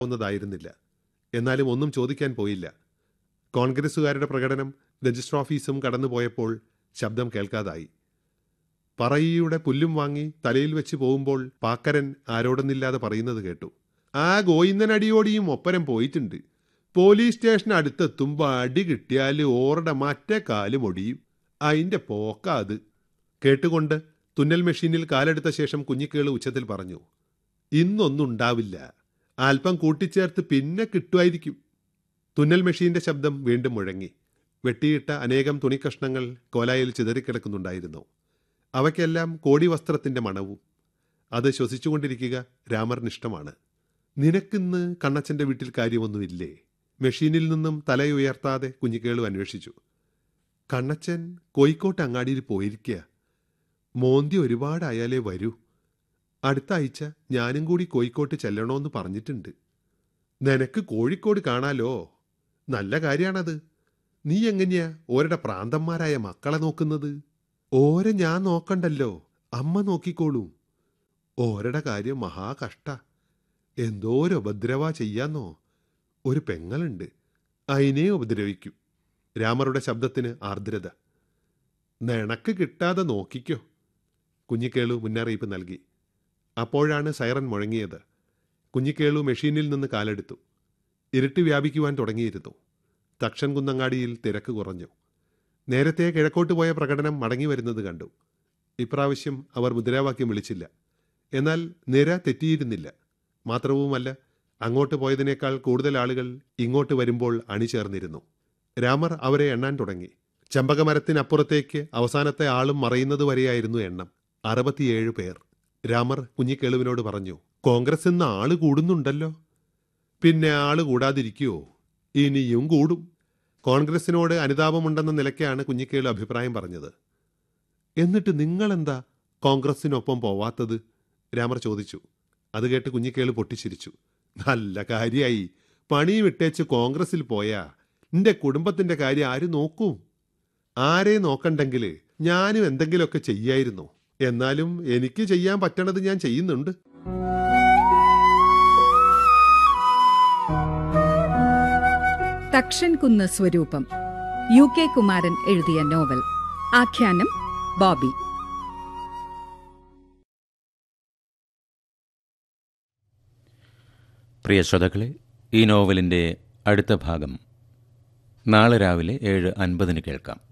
വുന്നതായിരുന്നില്ല എന്നാലും ഒന്നും ചോദിക്കാൻ പോയില്ല കോൺഗ്രസുകാരുടെ പ്രകടനം രജിസ്റ്റർ ഓഫീസും കടന്നുപോയപ്പോൾ ശബ്ദം കേൾക്കാതായി പറയിയുടെ പുല്ലും വാങ്ങി തലയിൽ വെച്ച് പോകുമ്പോൾ പാക്കരൻ ആരോടൊന്നില്ലാതെ പറയുന്നത് കേട്ടു ആ ഗോയിന്ദനടിയോടിയും ഒപ്പരം പോയിട്ടുണ്ട് പോലീസ് സ്റ്റേഷൻ അടുത്തെത്തുമ്പോൾ അടി കിട്ടിയാൽ ഓറുടെ മറ്റേ കാലും ഒടിയും അതിൻ്റെ പോക്ക അത് കേട്ടുകൊണ്ട് തുന്നൽ മെഷീനിൽ കാലെടുത്ത ശേഷം കുഞ്ഞിക്കേള് ഉച്ചത്തിൽ പറഞ്ഞു ഇന്നൊന്നും ഉണ്ടാവില്ല അല്പം കൂട്ടിച്ചേർത്ത് പിന്നെ കിട്ടുമായിരിക്കും തുന്നൽ മെഷീന്റെ ശബ്ദം വീണ്ടും മുഴങ്ങി വെട്ടിയിട്ട അനേകം തുണിക്കഷ്ണങ്ങൾ കോലായിൽ ചിതറിക്കിടക്കുന്നുണ്ടായിരുന്നു അവയ്ക്കെല്ലാം കോടി വസ്ത്രത്തിന്റെ മണവും അത് ശ്വസിച്ചുകൊണ്ടിരിക്കുക രാമറിനിഷ്ടമാണ് നിനക്കിന്ന് കണ്ണച്ചന്റെ വീട്ടിൽ കാര്യമൊന്നുമില്ലേ മെഷീനിൽ നിന്നും തലയുയർത്താതെ കുഞ്ഞിക്കേളു അന്വേഷിച്ചു കണ്ണച്ചൻ കോഴിക്കോട്ട് അങ്ങാടിയിൽ പോയിരിക്കുക മോന്തി ഒരുപാടായാലേ വരൂ അടുത്ത ആഴ്ച ഞാനും കൂടി കോഴിക്കോട്ട് ചെല്ലണോന്ന് പറഞ്ഞിട്ടുണ്ട് നിനക്ക് കോഴിക്കോട് കാണാലോ നല്ല കാര്യാണത് നീ എങ്ങനെയാ ഓരുടെ പ്രാന്തന്മാരായ മക്കളെ നോക്കുന്നത് ഓരെ ഞാൻ നോക്കണ്ടല്ലോ അമ്മ നോക്കിക്കോളൂ ഓരുടെ കാര്യം മഹാകഷ്ട എന്തോരം ഉപദ്രവ ചെയ്യാന്നോ ഒരു പെങ്ങളുണ്ട് അതിനെ ഉപദ്രവിക്കും രാമറുടെ ശബ്ദത്തിന് ആർദ്രത നിനക്ക് കിട്ടാതെ നോക്കിക്കോ കുഞ്ഞിക്കേളു മുന്നറിയിപ്പ് നൽകി അപ്പോഴാണ് സൈറൻ മുഴങ്ങിയത് കുഞ്ഞിക്കേളു മെഷീനിൽ നിന്ന് കാലെടുത്തു ഇരുട്ട് വ്യാപിക്കുവാൻ തുടങ്ങിയിരുന്നു തക്ഷൻ കുന്നങ്ങാടിയിൽ തിരക്ക് കുറഞ്ഞു നേരത്തെ കിഴക്കോട്ട് പോയ പ്രകടനം മടങ്ങി വരുന്നത് കണ്ടു ഇപ്രാവശ്യം അവർ മുദ്രാവാക്യം വിളിച്ചില്ല എന്നാൽ നിര തെറ്റിയിരുന്നില്ല മാത്രവുമല്ല അങ്ങോട്ട് പോയതിനേക്കാൾ കൂടുതൽ ആളുകൾ ഇങ്ങോട്ട് വരുമ്പോൾ അണിചേർന്നിരുന്നു രാമർ അവരെ എണ്ണാൻ തുടങ്ങി ചെമ്പകമരത്തിനപ്പുറത്തേക്ക് അവസാനത്തെ ആളും മറയുന്നത് വരെയായിരുന്നു എണ്ണം അറുപത്തിയേഴ് പേർ രാമർ കുഞ്ഞിക്കേളുവിനോട് പറഞ്ഞു കോൺഗ്രസ് ഇന്ന് ആള് കൂടുന്നുണ്ടല്ലോ പിന്നെ ആള് കൂടാതിരിക്കുവോ ഇനിയും കൂടും കോൺഗ്രസിനോട് അനുതാപമുണ്ടെന്ന നിലയ്ക്കാണ് കുഞ്ഞിക്കേളു അഭിപ്രായം പറഞ്ഞത് എന്നിട്ട് നിങ്ങളെന്താ കോൺഗ്രസിനൊപ്പം പോവാത്തത് രാമർ ചോദിച്ചു അത് കേട്ട് കുഞ്ഞിക്കേളു പൊട്ടിച്ചിരിച്ചു നല്ല കാര്യായി പണി വിട്ടേച്ച് കോൺഗ്രസിൽ പോയാ നിന്റെ കുടുംബത്തിന്റെ കാര്യം ആര് നോക്കും ആരെ നോക്കണ്ടെങ്കിൽ ഞാനും എന്തെങ്കിലുമൊക്കെ ചെയ്യായിരുന്നു എന്നാലും എനിക്ക് ചെയ്യാൻ പറ്റണത് ഞാൻ ചെയ്യുന്നുണ്ട് തക്ഷൻ കുന്ന് സ്വരൂപം യു കെ കുമാരൻ എഴുതിയ നോവൽ ആഖ്യാനം ബോബി പ്രിയ ശ്രോതാക്കളെ ഈ നോവലിൻ്റെ അടുത്ത ഭാഗം നാളെ രാവിലെ ഏഴ് അൻപതിന് കേൾക്കാം